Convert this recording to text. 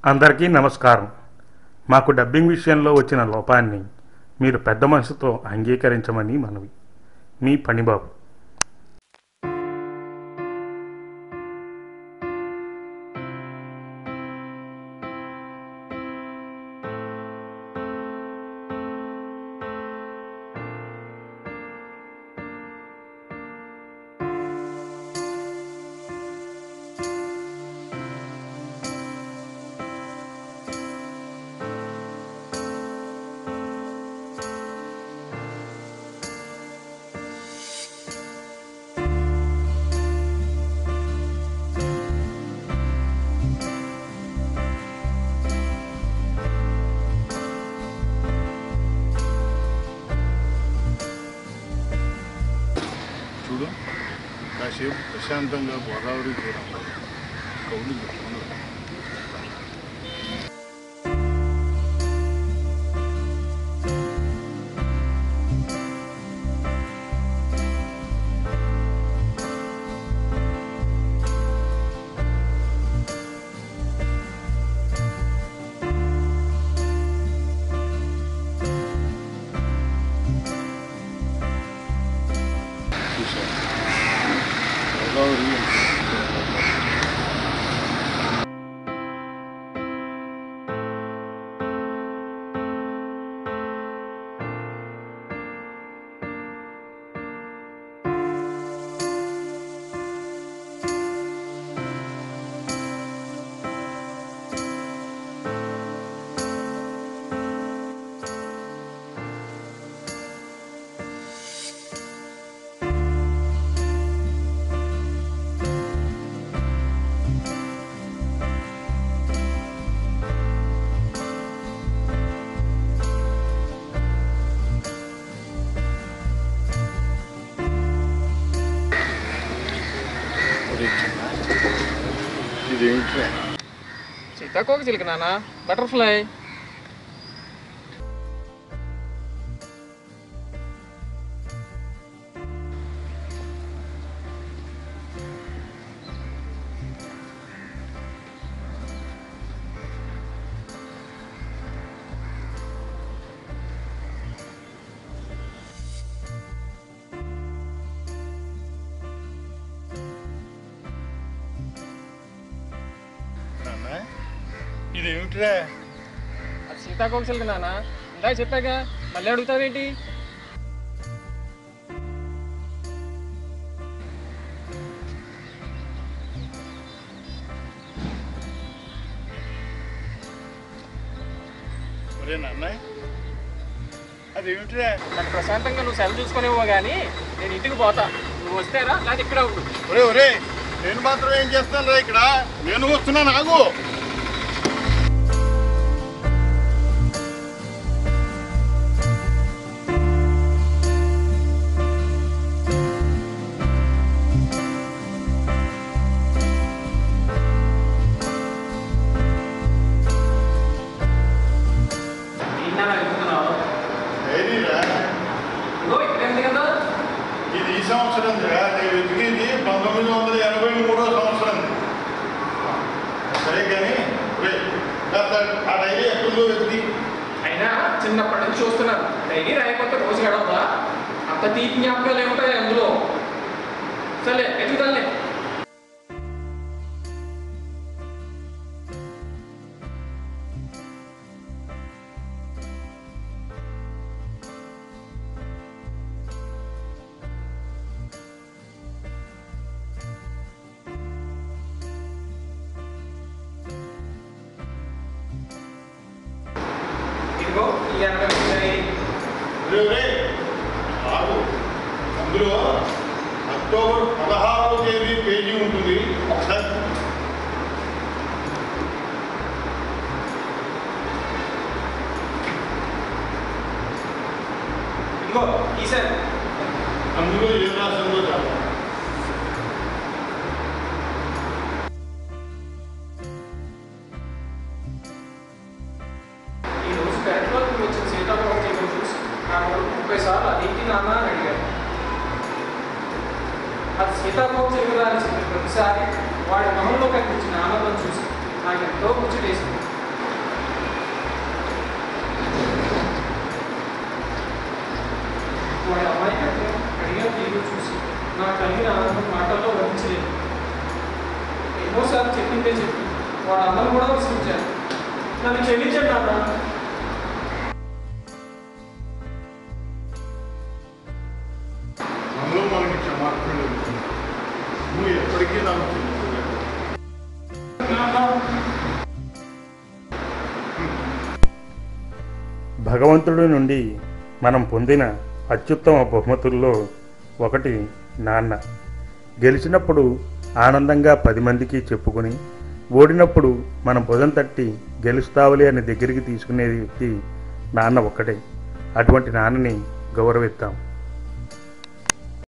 అందరికీ నమస్కారం మాకు డబ్బింగ్ విషయంలో వచ్చిన లోపాన్ని మీరు పెద్ద మనసుతో అంగీకరించమని మనవి మీ పనిబాబు చూడు కాసేపు ప్రశాంతంగా గోదావరి తీరంలో కౌలు చెప్పుకుని చూసాను గోదావరి ఒరే చిన్న, ఇదేమిట్రా సీతాకోక చిలుక నాన్న బటర్ఫ్లై నాన్న ఇదేమిట్రా అది సీతాకోక చిలుక నాన్న ఇందాక చెప్పాక మళ్ళీ అడుగుతావేంటి ఒరే నాన్న అదేమిట్రా నన్ను ప్రశాంతంగా నువ్వు సెలవు చూసుకునేవో కానీ నేను ఇంటికి పోతా నువ్వు వస్తేరా లేదా ఇక్కడ ఉండు ఒరే ఒరే నేను మాత్రం ఏం చేస్తాను రా ఇక్కడ నేను వస్తున్నాను ఆగు ఏదిరా ఇదిగో ఇక్కడ ఉంది కదా ఇది ఈ సంవత్సరం రా నేను వెతికింది పంతొమ్మిది వందల ఎనభై మూడో సంవత్సరం సరే కానీ ఒరే, కాస్త ఆ డైరీ ఎక్కడుందో వెతికి అయినా చిన్నప్పటి నుంచి చూస్తున్నాను డైలీ రాయకపోతే రోజు గడవదా అంత తీపి జ్ఞాపకాలు ఏముంటాయి అందులో సరే ఎదుగుదలే ఇదిగో ఈ ఎనభై ముప్పై ఒరే, ఒరే, ఆగు అందులో అక్టోబర్ పదహారవ తేదీ పేజీ ఉంటుంది ఒకసారి ఇదిగో ఈసారి అందులో ఏం రాసిందో చాలా ఈ రోజు పెరట్లోకి వచ్చిన సీతాకోక చిలుకను చూసి నా కొడుకు ముప్పై సార్లు అదేంటి నాన్న అని అడిగాడు అది సీతాకోక చిలుకదా అని చెప్పిన ప్రతిసారి వాడి మొహంలో కనిపించిన ఆనందం చూసి నాకు ఎంతో ముచ్చటేసింది ఎన్నోసార్లు చెప్పిందే చెప్పి వాడు అన్నం కూడా విసిగించాను నన్ను క్షమించండి నాన్న మనలో మనకి క్షమాపణ లభిస్తుంది నువ్వు ఎప్పటికీ నాకు క్షమించలేదు. భగవంతుడి నుండి మనం పొందిన అత్యుత్తమ బహుమతుల్లో ఒకటి నాన్న గెలిచినప్పుడు ఆనందంగా పది మందికి చెప్పుకొని ఓడినప్పుడు మన భుజం తట్టి గెలుస్తావులే అని దగ్గరికి తీసుకునే వ్యక్తి నాన్న ఒక్కటే అటువంటి నాన్నని గౌరవిద్దాం